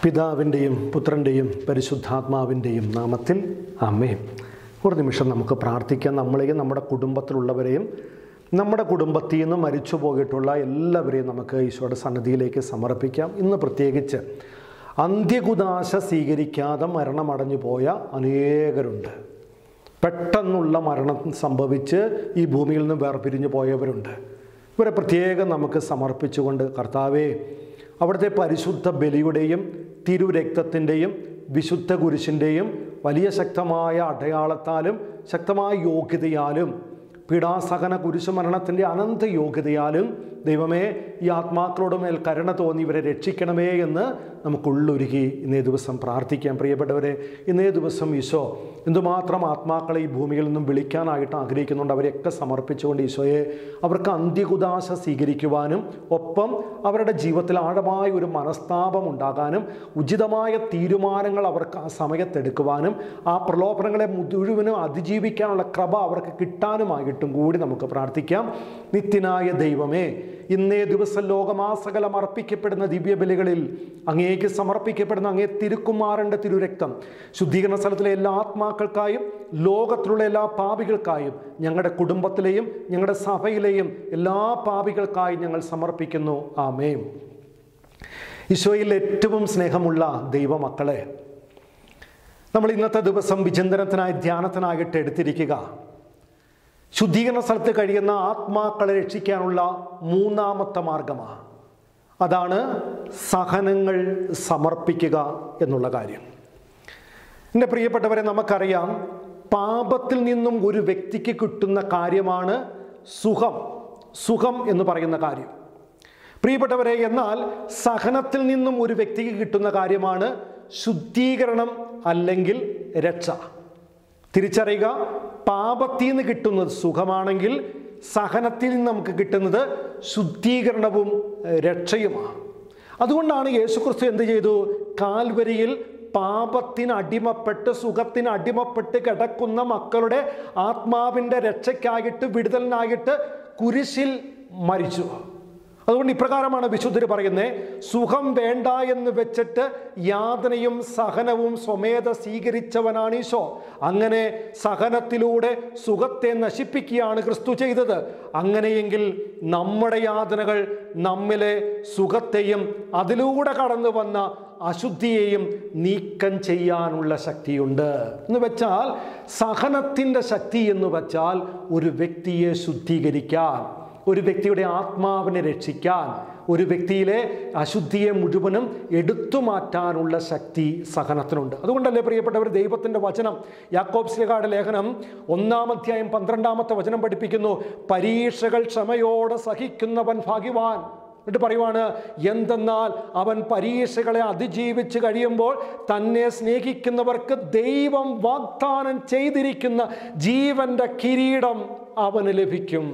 പിതാവിൻ്റെയും പുത്രൻ്റെയും പരിശുദ്ധാത്മാവിൻ്റെയും നാമത്തിൽ അമ്മേ ഒരു നിമിഷം നമുക്ക് പ്രാർത്ഥിക്കാം നമ്മളെയും നമ്മുടെ കുടുംബത്തിലുള്ളവരെയും നമ്മുടെ കുടുംബത്തിൽ നിന്ന് മരിച്ചു പോയിട്ടുള്ള എല്ലാവരെയും നമുക്ക് ഈശോയുടെ സന്നദ്ധിയിലേക്ക് സമർപ്പിക്കാം ഇന്ന് പ്രത്യേകിച്ച് അന്ത്യകുദാശ സ്വീകരിക്കാതെ മരണമടഞ്ഞു പോയ അനേകരുണ്ട് പെട്ടെന്നുള്ള മരണം സംഭവിച്ച് ഈ ഭൂമിയിൽ നിന്ന് വേർപിരിഞ്ഞു പോയവരുണ്ട് ഇവരെ പ്രത്യേകം നമുക്ക് സമർപ്പിച്ചുകൊണ്ട് കർത്താവേ അവിടുത്തെ പരിശുദ്ധ ബലിയുടെയും തിരുരക്തത്തിൻ്റെയും വിശുദ്ധ കുരിശിൻ്റെയും വലിയ ശക്തമായ അടയാളത്താലും ശക്തമായ യോഗ്യതയാലും പീഡാസഹന കുരിശുമരണത്തിൻ്റെ അനന്ത യോഗ്യതയാലും ദൈവമേ ഈ ആത്മാക്കളുടെ മേൽ കരുണ തോന്നി ഇവരെ രക്ഷിക്കണമേ എന്ന് നമുക്കുള്ളൊരുക്കി ഇന്നേ ദിവസം പ്രാർത്ഥിക്കാം പ്രിയപ്പെട്ടവരെ ഇന്നേ ദിവസം ഈശോ എന്തുമാത്രം ആത്മാക്കളെ ഈ ഭൂമിയിൽ നിന്നും വിളിക്കാനായിട്ട് ആഗ്രഹിക്കുന്നുണ്ട് അവരെയൊക്കെ സമർപ്പിച്ചുകൊണ്ട് ഈശോയെ അവർക്ക് അന്ത്യകുദാശ സ്വീകരിക്കുവാനും ഒപ്പം അവരുടെ ജീവിതത്തിൽ ആഴമായ ഒരു മനസ്താപം ഉണ്ടാകാനും ഉചിതമായ തീരുമാനങ്ങൾ അവർക്ക് ആ സമയത്തെടുക്കുവാനും ആ പ്രലോഭനങ്ങളെ മുഴുവനും അതിജീവിക്കാനുള്ള കൃപ അവർക്ക് കിട്ടാനുമായിട്ടും കൂടി നമുക്ക് പ്രാർത്ഥിക്കാം നിത്യനായ ദൈവമേ ഇന്നേ ദിവസം ലോകമാസകലം അർപ്പിക്കപ്പെടുന്ന ദിവ്യബലികളിൽ അങ്ങേക്ക് സമർപ്പിക്കപ്പെടുന്ന അങ്ങേ തിരുക്കുമാരൻ്റെ തിരുരക്തം ശുദ്ധീകരണ സ്ഥലത്തിലെ എല്ലാ ആത്മാക്കൾക്കായും ലോകത്തിലുള്ള എല്ലാ പാപികൾക്കായും ഞങ്ങളുടെ കുടുംബത്തിലെയും ഞങ്ങളുടെ സഭയിലെയും എല്ലാ പാപികൾക്കായും ഞങ്ങൾ സമർപ്പിക്കുന്നു ആമേം ഈശോയിൽ ഏറ്റവും സ്നേഹമുള്ള ദൈവമക്കളെ നമ്മൾ ഇന്നത്തെ ദിവസം വിചിന്തനത്തിനായി ധ്യാനത്തിനായിട്ട് എടുത്തിരിക്കുക ശുദ്ധീകരണ സ്ഥലത്ത് കഴിയുന്ന ആത്മാക്കളെ രക്ഷിക്കാനുള്ള മൂന്നാമത്തെ മാർഗമാണ് അതാണ് സഹനങ്ങൾ സമർപ്പിക്കുക എന്നുള്ള കാര്യം എൻ്റെ പ്രിയപ്പെട്ടവരെ നമുക്കറിയാം പാപത്തിൽ നിന്നും ഒരു വ്യക്തിക്ക് കിട്ടുന്ന കാര്യമാണ് സുഖം സുഖം എന്ന് പറയുന്ന കാര്യം പ്രിയപ്പെട്ടവരെ എന്നാൽ സഹനത്തിൽ നിന്നും ഒരു വ്യക്തിക്ക് കിട്ടുന്ന കാര്യമാണ് ശുദ്ധീകരണം അല്ലെങ്കിൽ രക്ഷ തിരിച്ചറിയുക പാപത്തിൽ നിന്ന് കിട്ടുന്നത് സുഖമാണെങ്കിൽ സഹനത്തിൽ നിന്ന് നമുക്ക് കിട്ടുന്നത് ശുദ്ധീകരണവും രക്ഷയുമാണ് അതുകൊണ്ടാണ് യേശുക്രിസ്തു എന്ത് ചെയ്തു കാൽവരിയിൽ പാപത്തിന് അടിമപ്പെട്ട് സുഖത്തിന് അടിമപ്പെട്ട് കിടക്കുന്ന മക്കളുടെ ആത്മാവിൻ്റെ രക്ഷയ്ക്കായിട്ട് വിടുതലിനായിട്ട് കുരിശിൽ മരിച്ചു അതുകൊണ്ട് ഇപ്രകാരമാണ് വിശുദ്ധർ പറയുന്നത് സുഖം വേണ്ട എന്ന് വെച്ചിട്ട് യാതനയും സഹനവും സ്വമേധ സ്വീകരിച്ചവനാണ് ഈശോ അങ്ങനെ സഹനത്തിലൂടെ സുഖത്തെ നശിപ്പിക്കുകയാണ് ക്രിസ്തു ചെയ്തത് അങ്ങനെയെങ്കിൽ നമ്മുടെ യാതനകൾ നമ്മിലെ സുഖത്തെയും അതിലൂടെ കടന്നു വന്ന അശുദ്ധിയെയും നീക്കം ചെയ്യാനുള്ള ശക്തിയുണ്ട് എന്ന് വെച്ചാൽ സഹനത്തിൻ്റെ ശക്തി എന്ന് വെച്ചാൽ ഒരു വ്യക്തിയെ ശുദ്ധീകരിക്കാൻ ഒരു വ്യക്തിയുടെ ആത്മാവിനെ രക്ഷിക്കാൻ ഒരു വ്യക്തിയിലെ അശുദ്ധിയെ മുഴുവനും എടുത്തു മാറ്റാനുള്ള ശക്തി സഹനത്തിനുണ്ട് അതുകൊണ്ടല്ലേ പ്രിയപ്പെട്ടവർ ദൈവത്തിൻ്റെ വചനം യാക്കോബ് ശ്രീകാട് ലേഖനം ഒന്നാമധ്യായം പന്ത്രണ്ടാമത്തെ വചനം പഠിപ്പിക്കുന്നു പരീക്ഷകൾ ക്ഷമയോടെ സഹിക്കുന്നവൻ ഭാഗ്യവാൻ എന്നിട്ട് പറയുവാണ് എന്തെന്നാൽ അവൻ പരീക്ഷകളെ അതിജീവിച്ച് കഴിയുമ്പോൾ തന്നെ സ്നേഹിക്കുന്നവർക്ക് ദൈവം വാഗ്ദാനം ചെയ്തിരിക്കുന്ന ജീവന്റെ കിരീടം അവന് ലഭിക്കും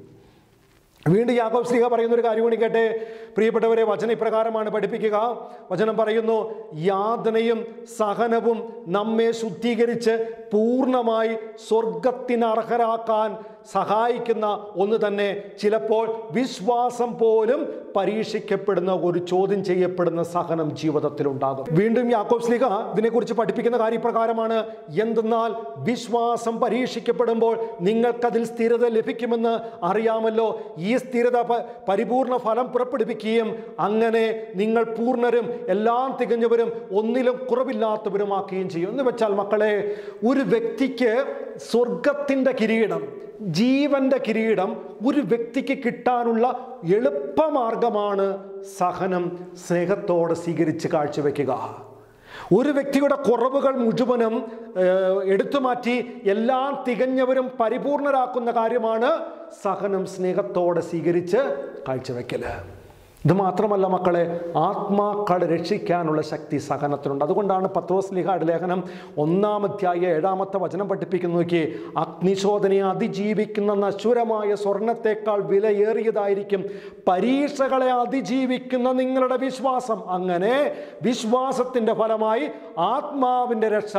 വീണ്ടും യാക്കോബ് ശ്രീഹ പറയുന്ന ഒരു കാര്യം കൂടി കേട്ടെ പ്രിയപ്പെട്ടവരെ വചനം ഇപ്രകാരമാണ് പഠിപ്പിക്കുക വചനം പറയുന്നു യാതനയും സഹനവും നമ്മെ ശുദ്ധീകരിച്ച് പൂർണ്ണമായി സ്വർഗത്തിന് അർഹരാക്കാൻ സഹായിക്കുന്ന ഒന്ന് തന്നെ ചിലപ്പോൾ വിശ്വാസം പോലും പരീക്ഷിക്കപ്പെടുന്ന ഒരു ചോദ്യം ചെയ്യപ്പെടുന്ന സഹനം ജീവിതത്തിൽ ഉണ്ടാകും വീണ്ടും യാക്കോബ് സ്ലിഹ ഇതിനെക്കുറിച്ച് പഠിപ്പിക്കുന്ന കാര്യപ്രകാരമാണ് എന്തെന്നാൽ വിശ്വാസം പരീക്ഷിക്കപ്പെടുമ്പോൾ നിങ്ങൾക്കതിൽ സ്ഥിരത ലഭിക്കുമെന്ന് അറിയാമല്ലോ ഈ സ്ഥിരത പരിപൂർണ ഫലം പുറപ്പെടുവിക്കുകയും അങ്ങനെ നിങ്ങൾ പൂർണ്ണരും എല്ലാം തികഞ്ഞവരും ഒന്നിലും കുറവില്ലാത്തവരുമാക്കുകയും ചെയ്യും എന്ന് വെച്ചാൽ മക്കളെ ഒരു വ്യക്തിക്ക് സ്വർഗത്തിൻ്റെ കിരീടം ജീവന്റെ കിരീടം ഒരു വ്യക്തിക്ക് കിട്ടാനുള്ള എളുപ്പമാർഗമാണ് സഹനം സ്നേഹത്തോടെ സ്വീകരിച്ച് കാഴ്ചവെക്കുക ഒരു വ്യക്തിയുടെ കുറവുകൾ മുഴുവനും എടുത്തു മാറ്റി എല്ലാം തികഞ്ഞവരും പരിപൂർണരാക്കുന്ന കാര്യമാണ് സഹനം സ്നേഹത്തോടെ സ്വീകരിച്ച് കാഴ്ചവെക്കല് ഇത് മാത്രമല്ല മക്കളെ ആത്മാക്കളെ രക്ഷിക്കാനുള്ള ശക്തി സഹനത്തിനുണ്ട് അതുകൊണ്ടാണ് പത്രോസ്ലിഹാട് ലേഖനം ഒന്നാമധ്യായ ഏഴാമത്തെ വചനം പഠിപ്പിക്കുന്നു നോക്കി അഗ്നിശോധനയെ അതിജീവിക്കുന്ന നശ്വരമായ സ്വർണത്തെക്കാൾ വിലയേറിയതായിരിക്കും പരീക്ഷകളെ അതിജീവിക്കുന്ന നിങ്ങളുടെ വിശ്വാസം അങ്ങനെ വിശ്വാസത്തിൻ്റെ ഫലമായി ആത്മാവിൻ്റെ രക്ഷ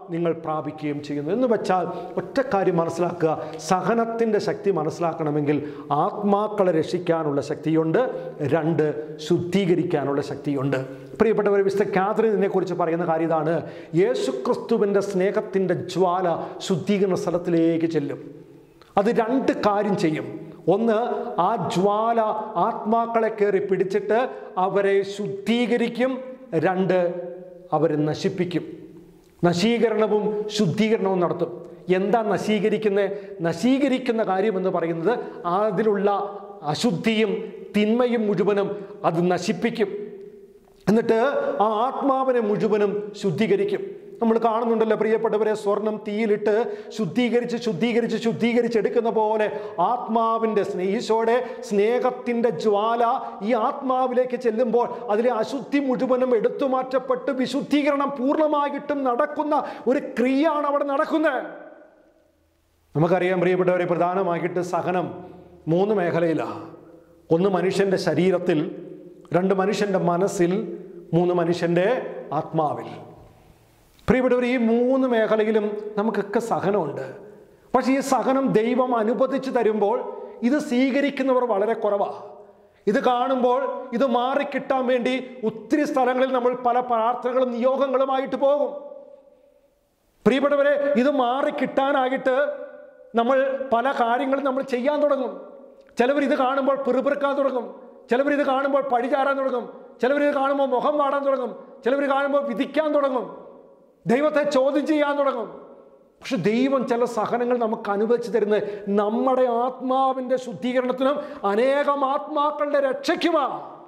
നിങ്ങൾ പ്രാപിക്കുകയും ചെയ്യുന്നു എന്ന് വെച്ചാൽ ഒറ്റ കാര്യം മനസ്സിലാക്കുക സഹനത്തിൻ്റെ ശക്തി മനസ്സിലാക്കണമെങ്കിൽ ആത്മാക്കളെ രക്ഷിക്കാനുള്ള ശക്തിയുണ്ട് രണ്ട് ശുദ്ധീകരിക്കാനുള്ള ശക്തിയുണ്ട് പ്രിയപ്പെട്ടവർ വിശുദ്ധ കാതറിനെ കുറിച്ച് പറയുന്ന കാര്യം ഇതാണ് യേശുക്രിസ്തുവിൻ്റെ സ്നേഹത്തിൻ്റെ ജ്വാല ശുദ്ധീകരണ സ്ഥലത്തിലേക്ക് ചെല്ലും അത് രണ്ട് കാര്യം ചെയ്യും ഒന്ന് ആ ജ്വാല ആത്മാക്കളെ കയറി പിടിച്ചിട്ട് അവരെ ശുദ്ധീകരിക്കും രണ്ട് അവരെ നശിപ്പിക്കും നശീകരണവും ശുദ്ധീകരണവും നടത്തും എന്താ നശീകരിക്കുന്നത് നശീകരിക്കുന്ന കാര്യം എന്ന് പറയുന്നത് അതിലുള്ള അശുദ്ധിയും തിന്മയും മുഴുവനും അത് നശിപ്പിക്കും എന്നിട്ട് ആ ആത്മാവിനെ മുഴുവനും ശുദ്ധീകരിക്കും നമ്മൾ കാണുന്നുണ്ടല്ലോ പ്രിയപ്പെട്ടവരെ സ്വർണം തീയിലിട്ട് ശുദ്ധീകരിച്ച് ശുദ്ധീകരിച്ച് ശുദ്ധീകരിച്ചെടുക്കുന്ന പോലെ ആത്മാവിൻ്റെ സ്നേ ഈശോയുടെ സ്നേഹത്തിൻ്റെ ജ്വാല ഈ ആത്മാവിലേക്ക് ചെല്ലുമ്പോൾ അതിലെ അശുദ്ധി മുഴുവനും എടുത്തു മാറ്റപ്പെട്ട് വിശുദ്ധീകരണം പൂർണ്ണമായിട്ടും നടക്കുന്ന ഒരു ക്രിയയാണ് അവിടെ നടക്കുന്നത് നമുക്കറിയാം പ്രിയപ്പെട്ടവരെ പ്രധാനമായിട്ട് സഹനം മൂന്ന് മേഖലയിലാണ് ഒന്ന് മനുഷ്യൻ്റെ ശരീരത്തിൽ രണ്ട് മനുഷ്യൻ്റെ മനസ്സിൽ മൂന്ന് മനുഷ്യൻ്റെ ആത്മാവിൽ പ്രിയപ്പെട്ടവർ ഈ മൂന്ന് മേഖലയിലും നമുക്കൊക്കെ സഹനമുണ്ട് പക്ഷേ ഈ സഹനം ദൈവം അനുവദിച്ചു തരുമ്പോൾ ഇത് സ്വീകരിക്കുന്നവർ വളരെ കുറവാണ് ഇത് കാണുമ്പോൾ ഇത് മാറിക്കിട്ടാൻ വേണ്ടി ഒത്തിരി സ്ഥലങ്ങളിൽ നമ്മൾ പല പ്രാർത്ഥനകളും നിയോഗങ്ങളുമായിട്ട് പോകും പ്രിയപ്പെട്ടവരെ ഇത് മാറിക്കിട്ടാനായിട്ട് നമ്മൾ പല കാര്യങ്ങളും നമ്മൾ ചെയ്യാൻ തുടങ്ങും ചിലവർ ഇത് കാണുമ്പോൾ പിറുപിറുക്കാൻ തുടങ്ങും ചിലവർ ഇത് കാണുമ്പോൾ പഴിചാരാൻ തുടങ്ങും ചിലവർ ഇത് കാണുമ്പോൾ മുഖം വാടാൻ തുടങ്ങും ചിലവർ കാണുമ്പോൾ വിധിക്കാൻ തുടങ്ങും ദൈവത്തെ ചോദ്യം ചെയ്യാൻ തുടങ്ങും പക്ഷെ ദൈവം ചില സഹനങ്ങൾ നമുക്ക് അനുവദിച്ചു തരുന്നത് നമ്മുടെ ആത്മാവിൻ്റെ ശുദ്ധീകരണത്തിനും അനേകം ആത്മാക്കളുടെ രക്ഷയ്ക്കുമാ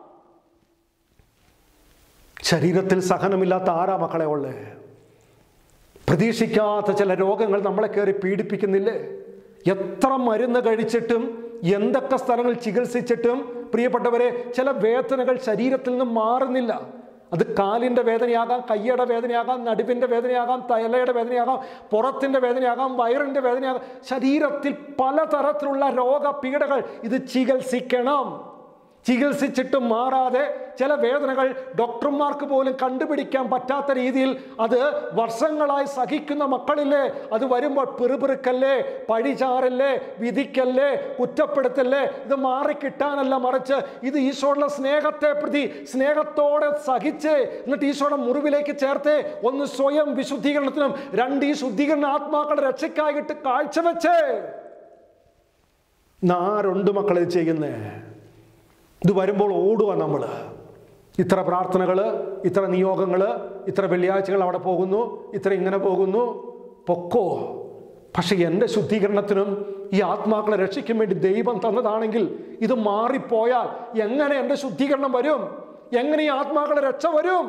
ശരീരത്തിൽ സഹനമില്ലാത്ത ആരാ മക്കളെ ഉള്ളേ പ്രതീക്ഷിക്കാത്ത ചില രോഗങ്ങൾ നമ്മളെ കയറി പീഡിപ്പിക്കുന്നില്ലേ എത്ര മരുന്ന് കഴിച്ചിട്ടും എന്തൊക്കെ സ്ഥലങ്ങൾ ചികിത്സിച്ചിട്ടും പ്രിയപ്പെട്ടവരെ ചില വേദനകൾ ശരീരത്തിൽ നിന്ന് മാറുന്നില്ല അത് കാലിൻ്റെ വേദനയാകാം കയ്യുടെ വേദനയാകാം നടുവിൻ്റെ വേദനയാകാം തലയുടെ വേദനയാകാം പുറത്തിൻ്റെ വേദനയാകാം വയറിൻ്റെ വേദനയാകാം ശരീരത്തിൽ പലതരത്തിലുള്ള രോഗപീഠകൾ ഇത് ചികിത്സിക്കണം ചികിത്സിച്ചിട്ടും മാറാതെ ചില വേദനകൾ ഡോക്ടർമാർക്ക് പോലും കണ്ടുപിടിക്കാൻ പറ്റാത്ത രീതിയിൽ അത് വർഷങ്ങളായി സഹിക്കുന്ന മക്കളില്ലേ അത് വരുമ്പോൾ പിറുപിറുക്കല്ലേ പഴിചാറല്ലേ വിധിക്കല്ലേ കുറ്റപ്പെടുത്തല്ലേ ഇത് മാറിക്കിട്ടാനല്ല മറിച്ച് ഇത് ഈശോയുടെ സ്നേഹത്തെ പ്രതി സ്നേഹത്തോടെ സഹിച്ച് എന്നിട്ട് ഈശോയുടെ മുറിവിലേക്ക് ചേർത്ത് ഒന്ന് സ്വയം വിശുദ്ധീകരണത്തിനും രണ്ട് ഈ ശുദ്ധീകരണ ആത്മാക്കളുടെ രക്ഷയ്ക്കായിട്ട് കാഴ്ചവെച്ചേ നാരുണ്ട് മക്കൾ ഇത് ചെയ്യുന്നേ ഇത് വരുമ്പോൾ ഓടുക നമ്മൾ ഇത്ര പ്രാർത്ഥനകൾ ഇത്ര നിയോഗങ്ങൾ ഇത്ര വെള്ളിയാഴ്ചകൾ അവിടെ പോകുന്നു ഇത്ര ഇങ്ങനെ പോകുന്നു പൊക്കോ പക്ഷെ എൻ്റെ ശുദ്ധീകരണത്തിനും ഈ ആത്മാക്കളെ രക്ഷിക്കാൻ വേണ്ടി ദൈവം തന്നതാണെങ്കിൽ ഇത് മാറിപ്പോയാൽ എങ്ങനെ എൻ്റെ ശുദ്ധീകരണം വരും എങ്ങനെ ഈ ആത്മാക്കളെ രക്ഷ വരും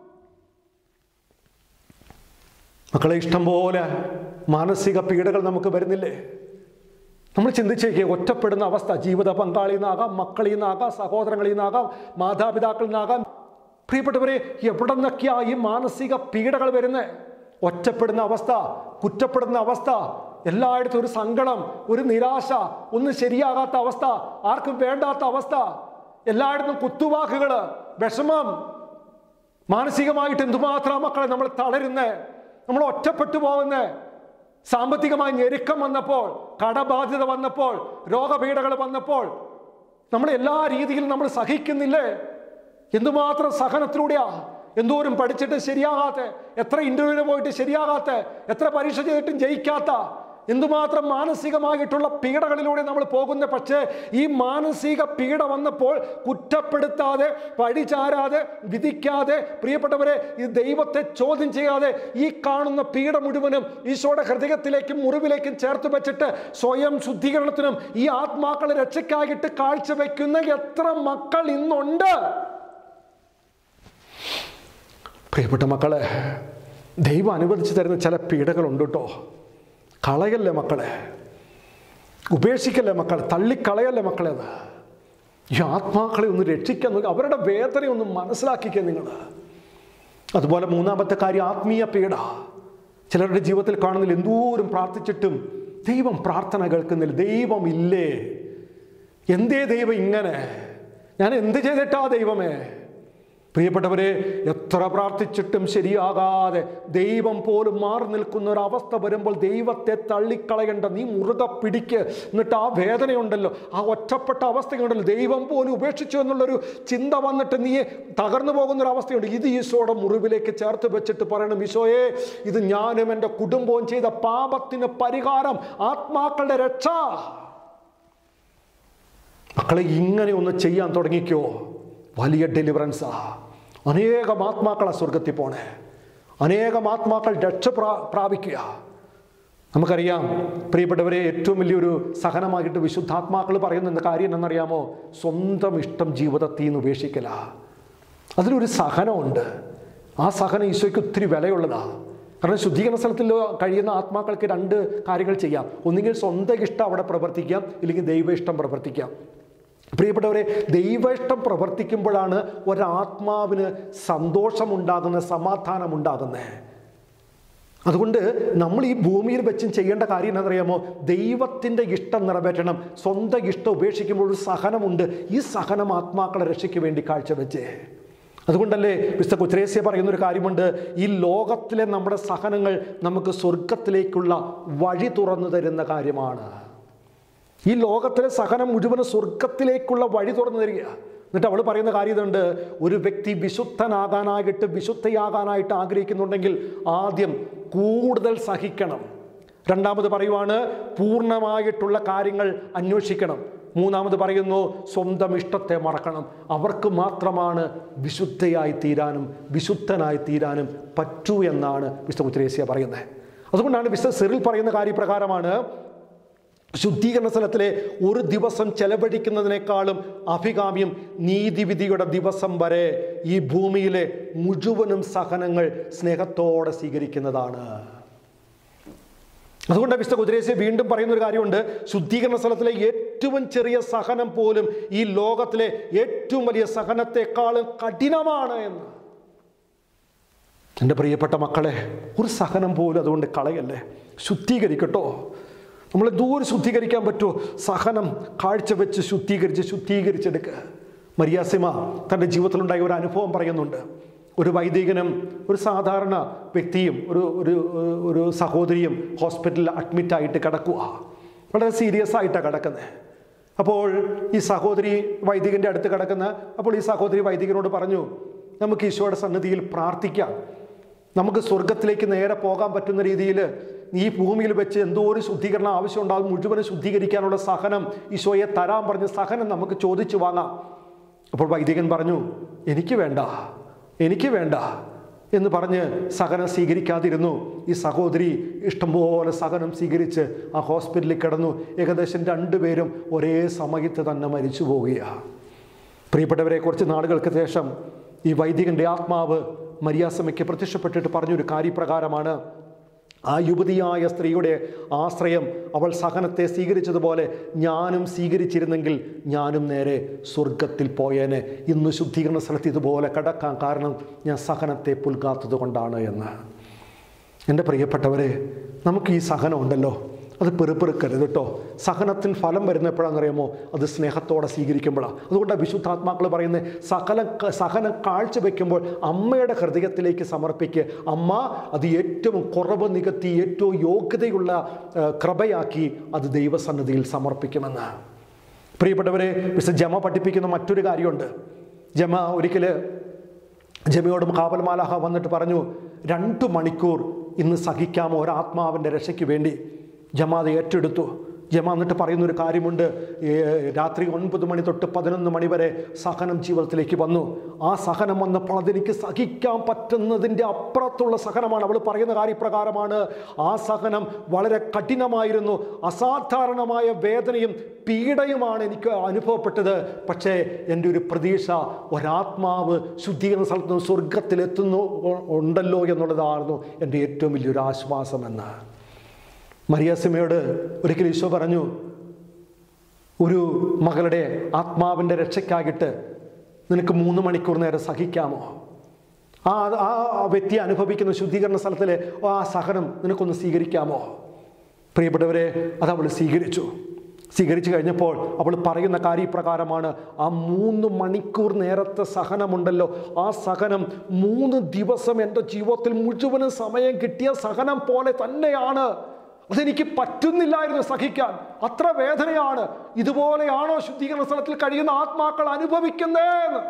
മക്കളെ ഇഷ്ടം പോലെ മാനസിക പീഡകൾ നമുക്ക് വരുന്നില്ലേ നമ്മൾ ചിന്തിച്ചേക്കുക ഒറ്റപ്പെടുന്ന അവസ്ഥ ജീവിത പങ്കാളിയിൽ നിന്നാകാം മക്കളിൽ നിന്നാകാം സഹോദരങ്ങളിൽ നിന്നാകാം മാതാപിതാക്കളിൽ നിന്നാകാം പ്രിയപ്പെട്ടവരെ എവിടെ നിന്നൊക്കെയാ ഈ മാനസിക പീഡകൾ വരുന്നത് ഒറ്റപ്പെടുന്ന അവസ്ഥ കുറ്റപ്പെടുന്ന അവസ്ഥ എല്ലായിടത്തും ഒരു സങ്കടം ഒരു നിരാശ ഒന്നും ശരിയാകാത്ത അവസ്ഥ ആർക്കും വേണ്ടാത്ത അവസ്ഥ എല്ലായിടത്തും കുത്തുവാക്കുകൾ വിഷമം മാനസികമായിട്ട് എന്തുമാത്രം മക്കളെ നമ്മൾ തളരുന്നേ നമ്മൾ ഒറ്റപ്പെട്ടു പോകുന്നേ സാമ്പത്തികമായ ഞെരുക്കം വന്നപ്പോൾ കടബാധ്യത വന്നപ്പോൾ രോഗപീഠകൾ വന്നപ്പോൾ നമ്മൾ എല്ലാ രീതിയിലും നമ്മൾ സഹിക്കുന്നില്ലേ എന്തുമാത്രം സഹനത്തിലൂടെയാ എന്തോരം പഠിച്ചിട്ട് ശരിയാകാത്ത എത്ര ഇന്റർവ്യൂവിന് പോയിട്ട് ശരിയാകാത്ത എത്ര പരീക്ഷ ചെയ്തിട്ടും ജയിക്കാത്ത എന്തുമാത്രം മാനസികമായിട്ടുള്ള പീഡകളിലൂടെ നമ്മൾ പോകുന്ന പക്ഷേ ഈ മാനസിക പീഡ വന്നപ്പോൾ കുറ്റപ്പെടുത്താതെ പഴിചാരാതെ വിധിക്കാതെ പ്രിയപ്പെട്ടവരെ ഈ ദൈവത്തെ ചോദ്യം ചെയ്യാതെ ഈ കാണുന്ന പീഡ മുഴുവനും ഈശോയുടെ ഹൃദയത്തിലേക്കും മുറിവിലേക്കും ചേർത്ത് വെച്ചിട്ട് സ്വയം ശുദ്ധീകരണത്തിനും ഈ ആത്മാക്കളെ രക്ഷയ്ക്കായിട്ട് കാഴ്ചവെക്കുന്ന എത്ര മക്കൾ ഇന്നുണ്ട് പ്രിയപ്പെട്ട മക്കളെ ദൈവം അനുവദിച്ചു തരുന്ന ചില പീഡകളുണ്ട് കേട്ടോ കളയല്ലേ മക്കളെ ഉപേക്ഷിക്കല്ലേ മക്കളെ തള്ളിക്കളയല്ലേ മക്കളെ അത് ഈ ആത്മാക്കളെ ഒന്ന് രക്ഷിക്കാൻ നോക്കി അവരുടെ വേദന ഒന്ന് മനസ്സിലാക്കിക്കുക നിങ്ങൾ അതുപോലെ മൂന്നാമത്തെ കാര്യം ആത്മീയ പീഡ ചിലരുടെ ജീവിതത്തിൽ കാണുന്നില്ല എന്തോരം പ്രാർത്ഥിച്ചിട്ടും ദൈവം പ്രാർത്ഥന കേൾക്കുന്നില്ല ദൈവം ഇല്ലേ എന്തേ ദൈവം ഇങ്ങനെ ഞാൻ എന്ത് ചെയ്തിട്ടാ ദൈവമേ പ്രിയപ്പെട്ടവരെ എത്ര പ്രാർത്ഥിച്ചിട്ടും ശരിയാകാതെ ദൈവം പോലും മാറി നിൽക്കുന്ന ഒരു അവസ്ഥ വരുമ്പോൾ ദൈവത്തെ തള്ളിക്കളയണ്ട നീ മുറുക പിടിക്ക് എന്നിട്ട് ആ വേദനയുണ്ടല്ലോ ആ ഒറ്റപ്പെട്ട അവസ്ഥയുണ്ടല്ലോ ദൈവം പോലും ഉപേക്ഷിച്ചു എന്നുള്ളൊരു ചിന്ത വന്നിട്ട് നീ തകർന്നു പോകുന്ന ഒരു അവസ്ഥയുണ്ട് ഇത് ഈശോയുടെ മുറിവിലേക്ക് ചേർത്ത് വെച്ചിട്ട് പറയണം ഈശോയെ ഇത് ഞാനും എൻ്റെ കുടുംബവും ചെയ്ത പാപത്തിന് പരിഹാരം ആത്മാക്കളുടെ രക്ഷ മക്കളെ ഇങ്ങനെ ഒന്ന് ചെയ്യാൻ തുടങ്ങിക്കോ വലിയ ഡെലിവറൻസാ അനേകം ആത്മാക്കളെ സ്വർഗത്തിൽ പോണേ അനേകം ആത്മാക്കൾ രക്ഷ പ്രാ പ്രാപിക്കുക നമുക്കറിയാം പ്രിയപ്പെട്ടവരെ ഏറ്റവും വലിയൊരു സഹനമായിട്ട് വിശുദ്ധാത്മാക്കൾ പറയുന്ന കാര്യം എന്നറിയാമോ സ്വന്തം ഇഷ്ടം ജീവിതത്തിൽ നിന്ന് ഉപേക്ഷിക്കല അതിലൊരു സഹനമുണ്ട് ആ സഹനം ഈശോയ്ക്ക് ഒത്തിരി വിലയുള്ളതാണ് കാരണം ശുദ്ധീകരണ സ്ഥലത്തിൽ കഴിയുന്ന ആത്മാക്കൾക്ക് രണ്ട് കാര്യങ്ങൾ ചെയ്യാം ഒന്നുകിൽ സ്വന്തം ഇഷ്ടം അവിടെ പ്രവർത്തിക്കാം ഇല്ലെങ്കിൽ ദൈവ ഇഷ്ടം പ്രവർത്തിക്കാം പ്രിയപ്പെട്ടവരെ ദൈവ ഇഷ്ടം പ്രവർത്തിക്കുമ്പോഴാണ് ഒരാത്മാവിന് സന്തോഷമുണ്ടാകുന്നത് സമാധാനമുണ്ടാകുന്നത് അതുകൊണ്ട് നമ്മൾ ഈ ഭൂമിയിൽ വെച്ചും ചെയ്യേണ്ട കാര്യം എന്നറിയാമോ ദൈവത്തിൻ്റെ ഇഷ്ടം നിറവേറ്റണം സ്വന്തം ഇഷ്ടം ഉപേക്ഷിക്കുമ്പോൾ ഒരു സഹനമുണ്ട് ഈ സഹനം ആത്മാക്കളെ രക്ഷയ്ക്ക് വേണ്ടി കാഴ്ചവെച്ചേ അതുകൊണ്ടല്ലേ വിശുദ്ധ കുത്രേസ്യ പറയുന്ന ഒരു കാര്യമുണ്ട് ഈ ലോകത്തിലെ നമ്മുടെ സഹനങ്ങൾ നമുക്ക് സ്വർഗത്തിലേക്കുള്ള വഴി തുറന്നു തരുന്ന കാര്യമാണ് ഈ ലോകത്തിലെ സഹനം മുഴുവൻ സ്വർഗത്തിലേക്കുള്ള വഴി തുറന്നു തരിക എന്നിട്ട് അവൾ പറയുന്ന കാര്യം ഇതുണ്ട് ഒരു വ്യക്തി വിശുദ്ധനാകാനായിട്ട് വിശുദ്ധയാകാനായിട്ട് ആഗ്രഹിക്കുന്നുണ്ടെങ്കിൽ ആദ്യം കൂടുതൽ സഹിക്കണം രണ്ടാമത് പറയുവാണ് പൂർണ്ണമായിട്ടുള്ള കാര്യങ്ങൾ അന്വേഷിക്കണം മൂന്നാമത് പറയുന്നു സ്വന്തം ഇഷ്ടത്തെ മറക്കണം അവർക്ക് മാത്രമാണ് വിശുദ്ധയായി തീരാനും വിശുദ്ധനായി തീരാനും പറ്റൂ എന്നാണ് വിശുദ്ധ ഉത്തരേസ്യ പറയുന്നത് അതുകൊണ്ടാണ് വിശുദ്ധ സെറിൽ പറയുന്ന കാര്യപ്രകാരമാണ് ശുദ്ധീകരണ സ്ഥലത്തിലെ ഒരു ദിവസം ചെലവഴിക്കുന്നതിനേക്കാളും അഭികാമ്യം നീതിവിധിയുടെ ദിവസം വരെ ഈ ഭൂമിയിലെ മുഴുവനും സഹനങ്ങൾ സ്നേഹത്തോടെ സ്വീകരിക്കുന്നതാണ് അതുകൊണ്ട് വിശുദ്ധ കുതിരേശ്യ വീണ്ടും പറയുന്ന ഒരു കാര്യമുണ്ട് ശുദ്ധീകരണ സ്ഥലത്തിലെ ഏറ്റവും ചെറിയ സഹനം പോലും ഈ ലോകത്തിലെ ഏറ്റവും വലിയ സഹനത്തെക്കാളും കഠിനമാണ് എന്ന് എൻ്റെ പ്രിയപ്പെട്ട മക്കളെ ഒരു സഹനം പോലും അതുകൊണ്ട് കളയല്ലേ ശുദ്ധീകരിക്കട്ടോ നമ്മൾ ദൂരെ ശുദ്ധീകരിക്കാൻ പറ്റുമോ സഹനം കാഴ്ചവെച്ച് ശുദ്ധീകരിച്ച് ശുദ്ധീകരിച്ചെടുക്കുക മരിയാസിമ തൻ്റെ ജീവിതത്തിലുണ്ടായ ഒരു അനുഭവം പറയുന്നുണ്ട് ഒരു വൈദികനും ഒരു സാധാരണ വ്യക്തിയും ഒരു ഒരു ഒരു സഹോദരിയും ഹോസ്പിറ്റലിൽ അഡ്മിറ്റായിട്ട് കിടക്കുക വളരെ സീരിയസ് ആയിട്ടാണ് കിടക്കുന്നത് അപ്പോൾ ഈ സഹോദരി വൈദികൻ്റെ അടുത്ത് കിടക്കുന്ന അപ്പോൾ ഈ സഹോദരി വൈദികനോട് പറഞ്ഞു നമുക്ക് ഈശോയുടെ സന്നിധിയിൽ പ്രാർത്ഥിക്കാം നമുക്ക് സ്വർഗത്തിലേക്ക് നേരെ പോകാൻ പറ്റുന്ന രീതിയിൽ ഈ ഭൂമിയിൽ വെച്ച് എന്തോ ഒരു ശുദ്ധീകരണം ആവശ്യമുണ്ടാകും മുഴുവനും ശുദ്ധീകരിക്കാനുള്ള സഹനം ഈശോയെ തരാൻ പറഞ്ഞ് സഹനം നമുക്ക് ചോദിച്ചു വാങ്ങാം അപ്പോൾ വൈദികൻ പറഞ്ഞു എനിക്ക് വേണ്ട എനിക്ക് വേണ്ട എന്ന് പറഞ്ഞ് സഹനം സ്വീകരിക്കാതിരുന്നു ഈ സഹോദരി ഇഷ്ടംപോലെ സഹനം സ്വീകരിച്ച് ആ ഹോസ്പിറ്റലിൽ കിടന്നു ഏകദേശം രണ്ടുപേരും ഒരേ സമയത്ത് തന്നെ മരിച്ചു പോവുകയാണ് പ്രിയപ്പെട്ടവരെ കുറച്ച് നാളുകൾക്ക് ശേഷം ഈ വൈദികന്റെ ആത്മാവ് മരിയാസമയ്ക്ക് പ്രത്യക്ഷപ്പെട്ടിട്ട് പറഞ്ഞൊരു കാര്യപ്രകാരമാണ് ആ യുവതിയായ സ്ത്രീയുടെ ആശ്രയം അവൾ സഹനത്തെ സ്വീകരിച്ചതുപോലെ ഞാനും സ്വീകരിച്ചിരുന്നെങ്കിൽ ഞാനും നേരെ സ്വർഗത്തിൽ പോയേനെ ഇന്ന് ശുദ്ധീകരണ സ്ഥലത്ത് ഇതുപോലെ കിടക്കാൻ കാരണം ഞാൻ സഹനത്തെ പുൽകാത്തത് കൊണ്ടാണ് എന്ന് എൻ്റെ പ്രിയപ്പെട്ടവരെ നമുക്ക് ഈ സഹനം ഉണ്ടല്ലോ അത് പെറുപ്പെറുക്കരുത് കേട്ടോ സഹനത്തിന് ഫലം വരുന്നപ്പോഴാണെന്നറിയാമോ അത് സ്നേഹത്തോടെ സ്വീകരിക്കുമ്പോഴാണ് അതുകൊണ്ടാണ് വിശുദ്ധാത്മാക്കൾ പറയുന്നത് സകല സഹനം കാഴ്ചവെക്കുമ്പോൾ അമ്മയുടെ ഹൃദയത്തിലേക്ക് സമർപ്പിക്കുക അമ്മ അത് ഏറ്റവും കുറവ് നികത്തി ഏറ്റവും യോഗ്യതയുള്ള ആ, കൃപയാക്കി അത് ദൈവസന്നിധിയിൽ സമർപ്പിക്കുമെന്ന് പ്രിയപ്പെട്ടവരെ മിസ്റ്റർ ജമ പഠിപ്പിക്കുന്ന മറ്റൊരു കാര്യമുണ്ട് ജമ ഒരിക്കൽ ജമയോട് കാവൽമാലാഹ വന്നിട്ട് പറഞ്ഞു രണ്ട് മണിക്കൂർ ഇന്ന് സഹിക്കാമോ ഒരാത്മാവിൻ്റെ രക്ഷയ്ക്ക് വേണ്ടി ജമ അത് ഏറ്റെടുത്തു ജമ എന്നിട്ട് പറയുന്ന ഒരു കാര്യമുണ്ട് ഏ, രാത്രി ഒൻപത് മണി തൊട്ട് പതിനൊന്ന് മണി വരെ സഹനം ജീവിതത്തിലേക്ക് വന്നു ആ സഹനം വന്നപ്പോൾ അതെനിക്ക് സഹിക്കാൻ പറ്റുന്നതിൻ്റെ അപ്പുറത്തുള്ള സഹനമാണ് അവൾ പറയുന്ന കാര്യപ്രകാരമാണ് ആ സഹനം വളരെ കഠിനമായിരുന്നു അസാധാരണമായ വേദനയും പീഡയുമാണ് എനിക്ക് അനുഭവപ്പെട്ടത് പക്ഷേ എൻ്റെ ഒരു പ്രതീക്ഷ ഒരാത്മാവ് ശുദ്ധീകരണ സ്ഥലത്ത് നിന്ന് സ്വർഗത്തിലെത്തുന്നു ഉ- ഉണ്ടല്ലോ എന്നുള്ളതായിരുന്നു എൻ്റെ ഏറ്റവും വലിയൊരു ആശ്വാസമെന്ന് മരിയാസിമയോട് ഒരിക്കൽ ഈശോ പറഞ്ഞു ഒരു മകളുടെ ആത്മാവിൻ്റെ രക്ഷയ്ക്കായിട്ട് നിനക്ക് മൂന്ന് മണിക്കൂർ നേരം സഹിക്കാമോ ആ ആ ആ വ്യക്തി അനുഭവിക്കുന്ന ശുദ്ധീകരണ സ്ഥലത്തിലെ ആ സഹനം നിനക്കൊന്ന് സ്വീകരിക്കാമോ പ്രിയപ്പെട്ടവരെ അത് അവൾ സ്വീകരിച്ചു സ്വീകരിച്ചു കഴിഞ്ഞപ്പോൾ അവൾ പറയുന്ന കാര്യപ്രകാരമാണ് ആ മൂന്ന് മണിക്കൂർ നേരത്തെ സഹനമുണ്ടല്ലോ ആ സഹനം മൂന്ന് ദിവസം എൻ്റെ ജീവിതത്തിൽ മുഴുവനും സമയം കിട്ടിയ സഹനം പോലെ തന്നെയാണ് അതെനിക്ക് പറ്റുന്നില്ലായിരുന്നു സഹിക്കാൻ അത്ര വേദനയാണ് ഇതുപോലെയാണോ ശുദ്ധീകരണ സ്ഥലത്തിൽ കഴിയുന്ന ആത്മാക്കൾ അനുഭവിക്കുന്നതെന്ന്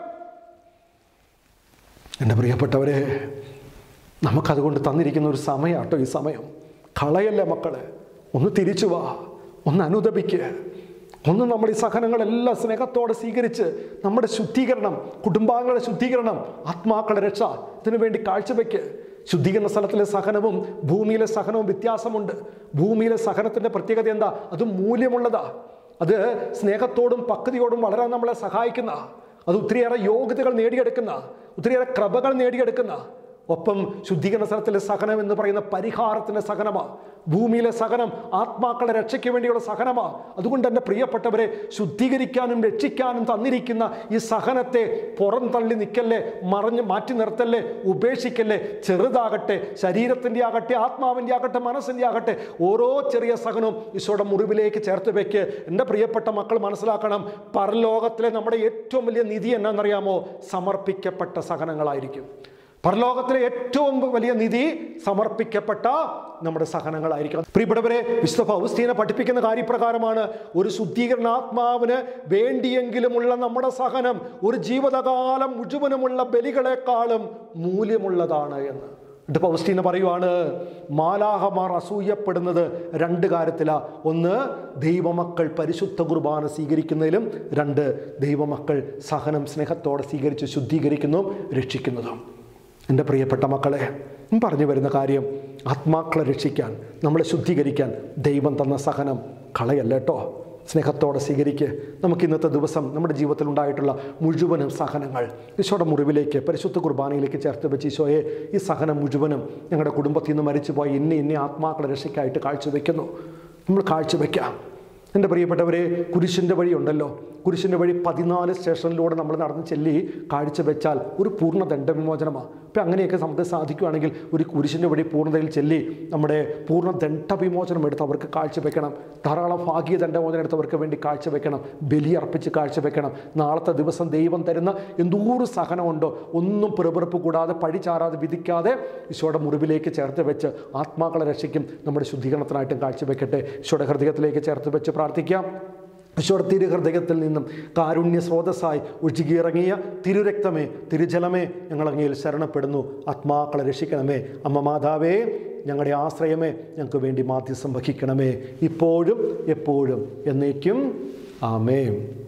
എൻ്റെ പ്രിയപ്പെട്ടവരെ നമുക്കതുകൊണ്ട് തന്നിരിക്കുന്ന ഒരു സമയാട്ടോ ഈ സമയം കളയല്ലേ മക്കളെ ഒന്ന് തിരിച്ചു വാ ഒന്ന് അനുദപിക്കുക ഒന്ന് നമ്മൾ ഈ സഹനങ്ങളെല്ലാം സ്നേഹത്തോടെ സ്വീകരിച്ച് നമ്മുടെ ശുദ്ധീകരണം കുടുംബാംഗങ്ങളുടെ ശുദ്ധീകരണം ആത്മാക്കളുടെ രക്ഷ ഇതിനു വേണ്ടി കാഴ്ചവെക്ക് ശുദ്ധീകരണ സ്ഥലത്തിലെ സഹനവും ഭൂമിയിലെ സഹനവും വ്യത്യാസമുണ്ട് ഭൂമിയിലെ സഹനത്തിൻ്റെ പ്രത്യേകത എന്താ അത് മൂല്യമുള്ളതാ അത് സ്നേഹത്തോടും പക്വതയോടും വളരാൻ നമ്മളെ സഹായിക്കുന്ന അത് ഒത്തിരിയേറെ യോഗ്യതകൾ നേടിയെടുക്കുന്ന ഒത്തിരിയേറെ കൃപകൾ നേടിയെടുക്കുന്ന ഒപ്പം ശുദ്ധീകരണ സ്ഥലത്തിലെ സഹനം എന്ന് പറയുന്ന പരിഹാരത്തിൻ്റെ സഹനമാണ് ഭൂമിയിലെ സഹനം ആത്മാക്കളുടെ രക്ഷയ്ക്ക് വേണ്ടിയുള്ള സഹനമാണ് അതുകൊണ്ട് എൻ്റെ പ്രിയപ്പെട്ടവരെ ശുദ്ധീകരിക്കാനും രക്ഷിക്കാനും തന്നിരിക്കുന്ന ഈ സഹനത്തെ പുറം തള്ളി നിൽക്കല്ലേ മറഞ്ഞ് മാറ്റി നിർത്തല്ലേ ഉപേക്ഷിക്കല്ലേ ചെറുതാകട്ടെ ശരീരത്തിൻ്റെ ആകട്ടെ ആത്മാവിൻ്റെ ആകട്ടെ മനസ്സിൻ്റെ ആകട്ടെ ഓരോ ചെറിയ സഹനവും ഈശോയുടെ മുറിവിലേക്ക് ചേർത്ത് വെക്ക് എൻ്റെ പ്രിയപ്പെട്ട മക്കൾ മനസ്സിലാക്കണം പരലോകത്തിലെ നമ്മുടെ ഏറ്റവും വലിയ നിധി എന്നാണെന്നറിയാമോ സമർപ്പിക്കപ്പെട്ട സഹനങ്ങളായിരിക്കും പരലോകത്തിലെ ഏറ്റവും വലിയ നിധി സമർപ്പിക്കപ്പെട്ട നമ്മുടെ സഹനങ്ങളായിരിക്കണം പ്രിയപ്പെട്ടവരെ വിശുദ്ധ ഫൗസ്തീനെ പഠിപ്പിക്കുന്ന കാര്യപ്രകാരമാണ് ഒരു ശുദ്ധീകരണാത്മാവിന് വേണ്ടിയെങ്കിലുമുള്ള നമ്മുടെ സഹനം ഒരു ജീവിതകാലം മുഴുവനുമുള്ള ബലികളെക്കാളും മൂല്യമുള്ളതാണ് എന്ന് എന്നിട്ട് പൗസ്റ്റീന പറയുവാണ് മാലാഹമാർ അസൂയപ്പെടുന്നത് രണ്ട് കാര്യത്തിലാ ഒന്ന് ദൈവമക്കൾ പരിശുദ്ധ കുർബാന സ്വീകരിക്കുന്നതിലും രണ്ട് ദൈവമക്കൾ സഹനം സ്നേഹത്തോടെ സ്വീകരിച്ച് ശുദ്ധീകരിക്കുന്നതും രക്ഷിക്കുന്നതും എൻ്റെ പ്രിയപ്പെട്ട മക്കളെ ഞാൻ പറഞ്ഞു വരുന്ന കാര്യം ആത്മാക്കളെ രക്ഷിക്കാൻ നമ്മളെ ശുദ്ധീകരിക്കാൻ ദൈവം തന്ന സഹനം കളയല്ല കേട്ടോ സ്നേഹത്തോടെ സ്വീകരിക്ക് നമുക്ക് ഇന്നത്തെ ദിവസം നമ്മുടെ ജീവിതത്തിൽ ഉണ്ടായിട്ടുള്ള മുഴുവനും സഹനങ്ങൾ ഈശോയുടെ മുറിവിലേക്ക് പരിശുദ്ധ കുർബാനയിലേക്ക് ചേർത്ത് വെച്ച് ഈശോയെ ഈ സഹനം മുഴുവനും ഞങ്ങളുടെ കുടുംബത്തിൽ നിന്ന് മരിച്ചുപോയ ഇന്ന ഇന്ന ആത്മാക്കളെ രക്ഷയ്ക്കായിട്ട് കാഴ്ചവെക്കുന്നു നമ്മൾ കാഴ്ചവെക്കാം എൻ്റെ പ്രിയപ്പെട്ടവരെ കുരിശിൻ്റെ വഴി ഉണ്ടല്ലോ കുരിശിൻ്റെ വഴി പതിനാല് സ്റ്റേഷനിലൂടെ നമ്മൾ നടന്ന് ചെല്ലി കാഴ്ചവെച്ചാൽ ഒരു പൂർണ്ണ ദണ്ഡവിമോചനമാണ് ഇപ്പം അങ്ങനെയൊക്കെ നമുക്ക് സാധിക്കുകയാണെങ്കിൽ ഒരു കുരിശിൻ്റെ വഴി പൂർണ്ണതയിൽ ചെല്ലി നമ്മുടെ പൂർണ്ണ ദണ്ഡവിമോചനം എടുത്ത് അവർക്ക് കാഴ്ചവെക്കണം ധാരാളം ഭാഗ്യ ദണ്ഡമോചനം എടുത്തവർക്ക് വേണ്ടി കാഴ്ചവെക്കണം ബലി അർപ്പിച്ച് കാഴ്ചവെക്കണം നാളത്തെ ദിവസം ദൈവം തരുന്ന എന്തോരം സഹനമുണ്ടോ ഒന്നും പിറുപിറുപ്പ് കൂടാതെ പഴിചാറാതെ വിധിക്കാതെ ഈശോയുടെ മുറിവിലേക്ക് ചേർത്ത് വെച്ച് ആത്മാക്കളെ രക്ഷിക്കും നമ്മുടെ ശുദ്ധീകരണത്തിനായിട്ടും കാഴ്ചവെക്കട്ടെ ഈശോയുടെ ഹൃദയത്തിലേക്ക് ചേർത്ത് വെച്ച് പ്രാർത്ഥിക്കാം ഈശോയുടെ തിരുഹൃദയത്തിൽ നിന്നും കാരുണ്യ സ്രോതസ്സായി ഒഴുകിയിറങ്ങിയ തിരുരക്തമേ തിരുജലമേ ഞങ്ങളങ്ങയിൽ ശരണപ്പെടുന്നു ആത്മാക്കളെ രക്ഷിക്കണമേ അമ്മ മാതാവേ ഞങ്ങളുടെ ആശ്രയമേ ഞങ്ങൾക്ക് വേണ്ടി മാധ്യസം വഹിക്കണമേ ഇപ്പോഴും എപ്പോഴും എന്നേക്കും ആമേ